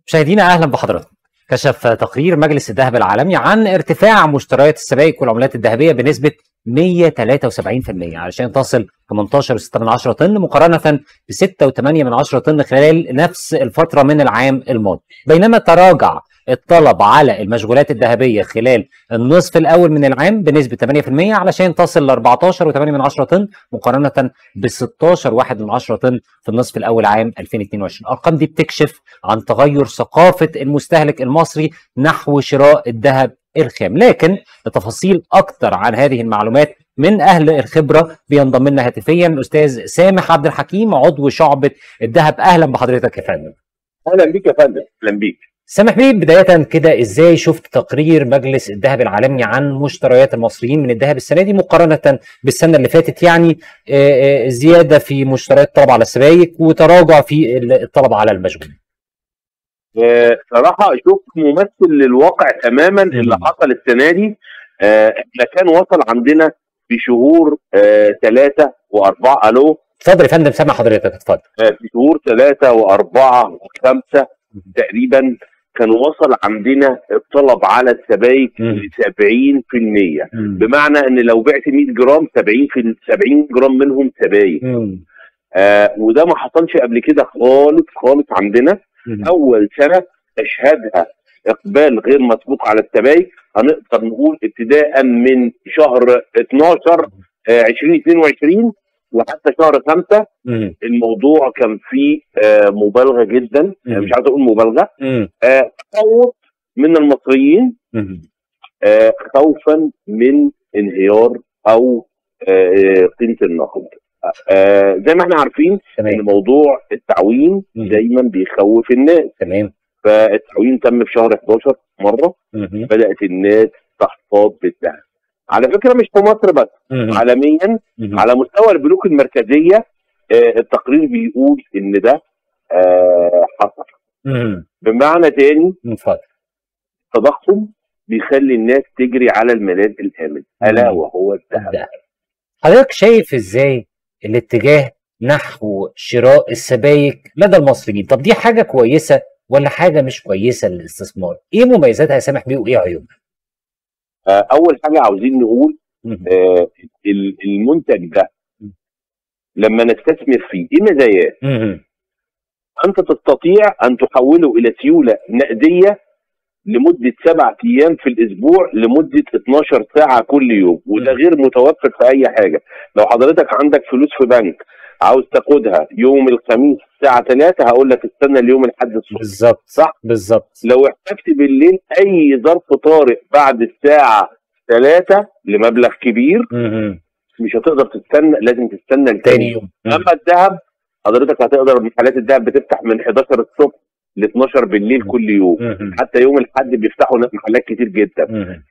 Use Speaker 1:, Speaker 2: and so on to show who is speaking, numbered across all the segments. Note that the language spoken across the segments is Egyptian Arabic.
Speaker 1: مشاهدينا اهلا بحضراتكم كشف تقرير مجلس الذهب العالمي عن ارتفاع مشتريات السبائك والعملات الذهبيه بنسبه 173% علشان تصل 18.6 طن مقارنه ب 6.8 طن خلال نفس الفتره من العام الماضي بينما تراجع الطلب على المشغولات الذهبيه خلال النصف الاول من العام بنسبه 8% علشان تصل ل 14.8 طن مقارنه ب 16.1 طن في النصف الاول عام 2022 الارقام دي بتكشف عن تغير ثقافه المستهلك المصري نحو شراء الذهب الخام لكن لتفاصيل اكتر عن هذه المعلومات من اهل الخبره بينضم لنا هاتفيا الاستاذ سامح عبد الحكيم عضو شعبه الذهب اهلا بحضرتك يا فندم
Speaker 2: اهلا بيك يا فندم اهلا بيك
Speaker 1: سامح بيه بداية كده ازاي شفت تقرير مجلس الذهب العالمي عن مشتريات المصريين من الذهب السنة دي مقارنة بالسنة اللي فاتت يعني زيادة في مشتريات الطلب على السبائك وتراجع في الطلب على المشغول
Speaker 2: صراحة شوف ممثل للواقع تماما اللي حصل السنة دي احنا كان وصل عندنا في شهور ثلاثة وأربعة ألو
Speaker 1: اتفضل يا فندم سامع حضرتك اتفضل
Speaker 2: في شهور ثلاثة وأربعة وخمسة تقريبا كان وصل عندنا الطلب على السبائك ل 70% بمعنى ان لو بعت 100 جرام 70 في 70 جرام منهم سبائك آه وده ما حصلش قبل كده خالص خالص عندنا مم. اول سنه اشهدها اقبال غير مسبوق على السبائك هنقدر نقول ابتداء من شهر 12 آه 2022 وحتى شهر خمسة مم. الموضوع كان فيه آه مبالغه جدا مم. مش عايز اقول مبالغه آه خوف من المصريين آه خوفا من انهيار او آه قيمه النقد آه زي ما احنا عارفين تمام. ان موضوع التعويم مم. دايما بيخوف الناس
Speaker 1: تمام
Speaker 2: فالتعويم تم في شهر 11 مره مم. بدات الناس تحتاط بالذهب على فكره مش في مصر بس مم. عالميا مم. على مستوى البنوك المركزيه آه التقرير بيقول ان ده آه حصل
Speaker 1: مم.
Speaker 2: بمعنى تاني
Speaker 1: اتفضل
Speaker 2: التضخم بيخلي الناس تجري على الملاذ الامن الا وهو الذهب
Speaker 1: حضرتك شايف ازاي الاتجاه نحو شراء السبائك لدى المصريين طب دي حاجه كويسه ولا حاجه مش كويسه للاستثمار ايه مميزاتها يا سامح بيه وايه عيوبها
Speaker 2: اول حاجه عاوزين نقول آه المنتج ده لما نستثمر فيه ايه مزاياه انت تستطيع ان تحوله الى سيوله نقديه لمده سبع ايام في الاسبوع لمده 12 ساعه كل يوم وده غير متوفر في اي حاجه لو حضرتك عندك فلوس في بنك عاوز تاخدها يوم الخميس الساعه 3 هقول لك استنى اليوم لحد الصبح
Speaker 1: بالظبط
Speaker 2: صح
Speaker 1: بالظبط
Speaker 2: لو احتجت بالليل اي ظرف طارئ بعد الساعه 3 لمبلغ كبير
Speaker 1: مم.
Speaker 2: مش هتقدر تستنى لازم تستنى
Speaker 1: تاني يوم
Speaker 2: اما الذهب حضرتك هتقدر محلات الذهب بتفتح من 11 الصبح ل 12 بالليل كل يوم
Speaker 1: مم.
Speaker 2: حتى يوم الاحد بيفتحوا محلات كتير جدا
Speaker 1: مم.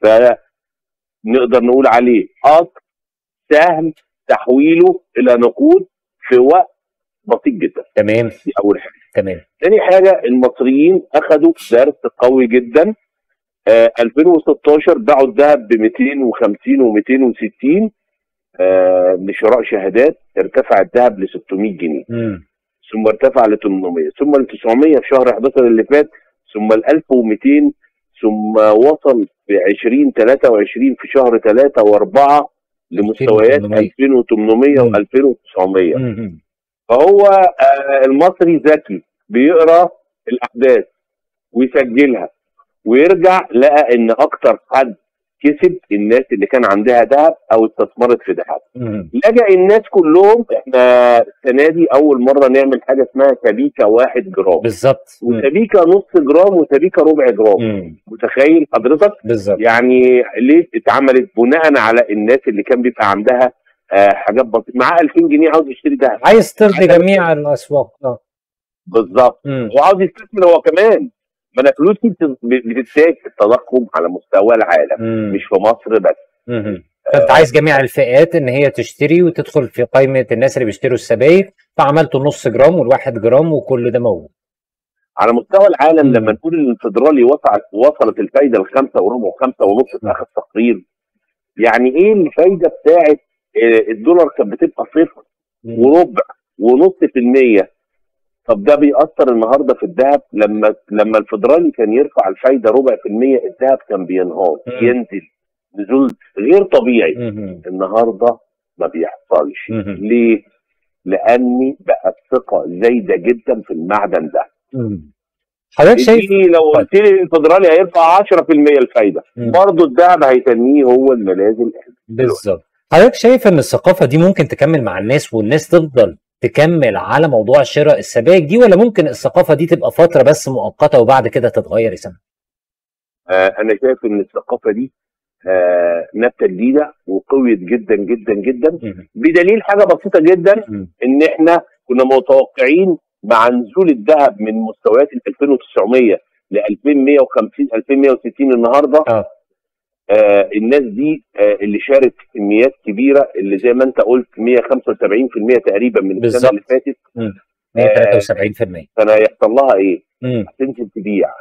Speaker 2: فنقدر نقول عليه قطر سهل تحويله الى نقود في وقت بسيط جدا
Speaker 1: تمام
Speaker 2: دي اول حاجه
Speaker 1: تمام
Speaker 2: تاني حاجه المصريين اخذوا درس قوي جدا آه 2016 باعوا الذهب ب 250 و260 آه لشراء شهادات ارتفع الذهب ل 600 جنيه
Speaker 1: مم.
Speaker 2: ثم ارتفع ل 800 ثم ل 900 في شهر 11 اللي فات ثم ل 1200 ثم وصل في 2023 في شهر 3 و4 لمستويات 2800 و2900 فهو آه المصري ذكي بيقرا الاحداث ويسجلها ويرجع لقى ان اكتر حد كسب الناس اللي كان عندها ذهب او استثمرت في ذهب لجأ الناس كلهم احنا السنه دي اول مره نعمل حاجه اسمها سبيكه واحد جرام
Speaker 1: بالظبط
Speaker 2: وسبيكه نص جرام وسبيكه ربع جرام
Speaker 1: مم.
Speaker 2: متخيل حضرتك
Speaker 1: بالظبط
Speaker 2: يعني ليه اتعملت بناء على الناس اللي كان بيبقى عندها آه حاجات بسيطه معاه 2000 جنيه عاوز يشتري ذهب
Speaker 1: عايز ترضي جميع الاسواق اه
Speaker 2: بالظبط
Speaker 1: مم.
Speaker 2: وعاوز يستثمر هو كمان ما انا فلوسي بتتاكل التضخم على مستوى العالم
Speaker 1: مم.
Speaker 2: مش في مصر بس
Speaker 1: مم. فانت عايز جميع الفئات ان هي تشتري وتدخل في قائمه الناس اللي بيشتروا السبائك فعملت نص جرام والواحد جرام وكل ده موجود
Speaker 2: على مستوى العالم
Speaker 1: مم.
Speaker 2: لما نقول ان الفدرالي وصلت وصلت الفايده لخمسه وربع وخمسه ونص في اخر تقرير يعني ايه الفايده بتاعت آه، الدولار كانت بتبقى صفر
Speaker 1: مم.
Speaker 2: وربع ونص في المية طب ده بيأثر النهارده في الذهب لما لما الفدرالي كان يرفع الفايده ربع في المية الذهب كان بينهار
Speaker 1: مم.
Speaker 2: ينزل نزول غير طبيعي
Speaker 1: مهم.
Speaker 2: النهارده ما بيحصلش
Speaker 1: مهم.
Speaker 2: ليه؟ لاني بقى الثقه زايده جدا في المعدن ده
Speaker 1: مم. حضرتك شايف
Speaker 2: اديني لو قلت لي الفدرالي هيرفع 10% الفايده
Speaker 1: مم.
Speaker 2: برضه الذهب هيتنيه هو المنازل
Speaker 1: بالظبط حضرتك شايف ان الثقافه دي ممكن تكمل مع الناس والناس تفضل تكمل على موضوع شراء السبائك دي ولا ممكن الثقافه دي تبقى فتره بس مؤقته وبعد كده تتغير يا سامح؟
Speaker 2: آه انا شايف ان الثقافه دي آه نبته جديده وقويت جدا جدا جدا
Speaker 1: مم.
Speaker 2: بدليل حاجه بسيطه جدا
Speaker 1: مم.
Speaker 2: ان احنا كنا متوقعين مع نزول الذهب من مستويات ال 2900 ل 2150 2160 النهارده
Speaker 1: اه
Speaker 2: آه الناس دي آه اللي شارت كميات كبيره اللي زي ما انت قلت 175% تقريبا من
Speaker 1: بالظبط.
Speaker 2: السنه اللي فاتت
Speaker 1: 173%
Speaker 2: كان هيحصل لها ايه؟
Speaker 1: مم.
Speaker 2: هتنزل تبيع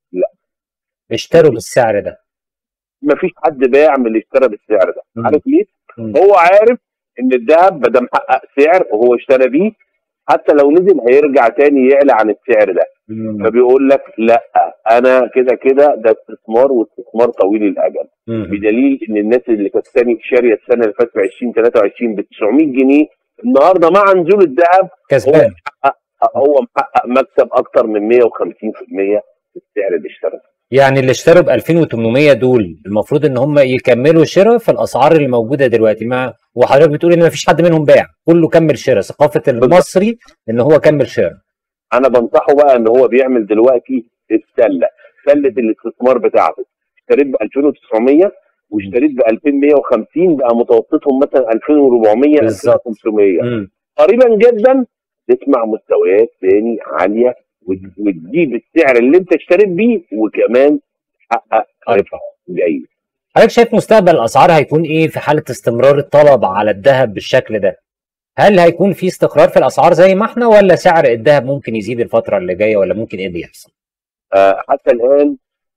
Speaker 1: اشتروا بالسعر ده
Speaker 2: مفيش حد باع من اللي اشترى بالسعر ده
Speaker 1: مم.
Speaker 2: عارف ليه؟
Speaker 1: مم.
Speaker 2: هو عارف ان الذهب بدل محقق سعر وهو اشترى بيه حتى لو نزل هيرجع تاني يعلى عن السعر ده
Speaker 1: مم.
Speaker 2: فبيقول لك لا انا كده كده ده استثمار واستثمار طويل الاجل
Speaker 1: مم.
Speaker 2: بدليل ان الناس اللي كانت تاني شاريه السنه اللي فاتت ب 20 23 ب 900 جنيه النهارده مع نزول الذهب
Speaker 1: كسبان
Speaker 2: هو محقق مكسب اكتر من 150% في السعر اللي اشترى
Speaker 1: يعني اللي اشتروا ب 2800 دول المفروض ان هم يكملوا شراء في الاسعار اللي موجوده دلوقتي ما وحضرتك بتقول ان ما فيش حد منهم باع كله كمل شراء ثقافه المصري ان هو كمل شراء
Speaker 2: انا بنصحه بقى ان هو بيعمل دلوقتي السله سله الاستثمار بتاعته اشتريت ب 2900 واشتريت ب 2150 بقى متوسطهم مثلا 2400
Speaker 1: بالظبط.
Speaker 2: 2500
Speaker 1: مم.
Speaker 2: قريبا جدا تسمع مستويات تاني عاليه وت- وتجيب السعر اللي انت اشتريت بيه وكمان تحقق ربح جيد
Speaker 1: حضرتك شايف مستقبل الاسعار هيكون ايه في حاله استمرار الطلب على الذهب بالشكل ده؟ هل هيكون في استقرار في الاسعار زي ما احنا ولا سعر الذهب ممكن يزيد الفتره اللي جايه ولا ممكن ايه اللي يحصل؟
Speaker 2: آه حتى الان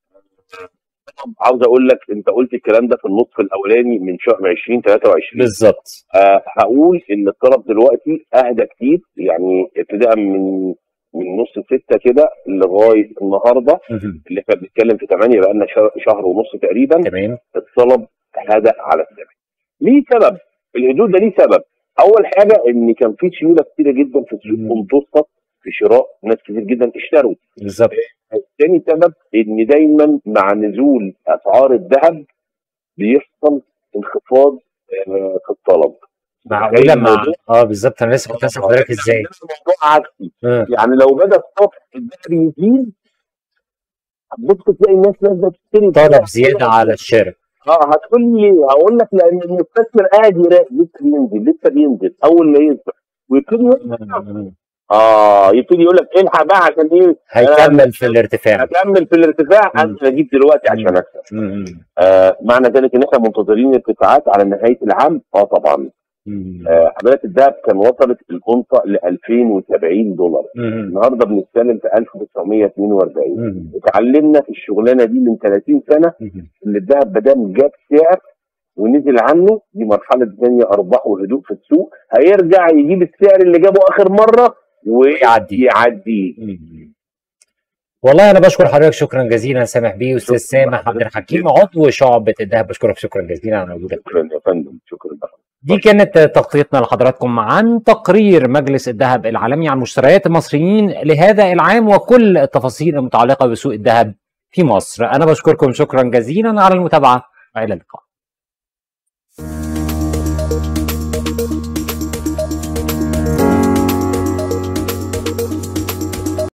Speaker 2: عاوز اقول لك انت قلت الكلام ده في النصف الاولاني من شهر 20 23
Speaker 1: بالظبط
Speaker 2: آه هقول ان الطلب دلوقتي اهدى كتير يعني ابتداء من من نص ستة كده لغايه النهارده
Speaker 1: مهم.
Speaker 2: اللي احنا بنتكلم في 8 بقى لنا شهر ونص تقريبا
Speaker 1: تمام
Speaker 2: الطلب هدأ على السبب ليه سبب الهدوء ده ليه سبب اول حاجه ان كان في سيوله كتيره جدا في السوق
Speaker 1: مم.
Speaker 2: ومتوسط في شراء ناس كتير جدا اشتروا
Speaker 1: بالظبط
Speaker 2: تاني سبب ان دايما مع نزول اسعار الذهب بيحصل انخفاض آه، في الطلب
Speaker 1: معقوله مع
Speaker 2: الموضوع-
Speaker 1: اه بالظبط انا لسه كنت اسال حضرتك ازاي؟
Speaker 2: الموضوع عكسي
Speaker 1: آه.
Speaker 2: يعني لو بدا الصبح الذهب يزيد هتبص تلاقي الناس نازله تشتري
Speaker 1: طلب زياده على الشراء
Speaker 2: اه هتقول لي هقول لك لان المستثمر قاعد يراقب لسه بينزل لسه بينزل اول ما ينزل ويبتدي يقول- اه يبتدي يقول لك الحق بقى عشان ايه
Speaker 1: هيكمل في الارتفاع
Speaker 2: هكمل في الارتفاع
Speaker 1: مم.
Speaker 2: انزل اجيب دلوقتي عشان اكسب
Speaker 1: مم.
Speaker 2: آه معنى ذلك ان احنا منتظرين ارتفاعات على نهايه العام اه طبعا
Speaker 1: مم.
Speaker 2: آه حملات الذهب كان وصلت الأنصة ل 2070 دولار
Speaker 1: مم.
Speaker 2: النهارده بنتكلم في 1942
Speaker 1: مم.
Speaker 2: اتعلمنا في الشغلانه دي من 30 سنه
Speaker 1: مم.
Speaker 2: ان الذهب ما دام جاب سعر ونزل عنه دي مرحله ثانيه ارباح وهدوء في السوق هيرجع يجيب السعر اللي جابه اخر مره
Speaker 1: يعدي.
Speaker 2: ويعديه
Speaker 1: مم. والله انا بشكر حضرتك شكرا جزيلا سامح بيه استاذ
Speaker 2: شكراً
Speaker 1: سامح
Speaker 2: لحضرتك
Speaker 1: عبد الحكيم عضو شعبة الذهب بشكرك شكرا جزيلا على وجودك
Speaker 2: شكرا يا فندم شكرا لك
Speaker 1: دي كانت تغطيتنا لحضراتكم عن تقرير مجلس الذهب العالمي عن مشتريات المصريين لهذا العام وكل التفاصيل المتعلقة بسوق الذهب في مصر أنا بشكركم شكرا جزيلا على المتابعة وإلى اللقاء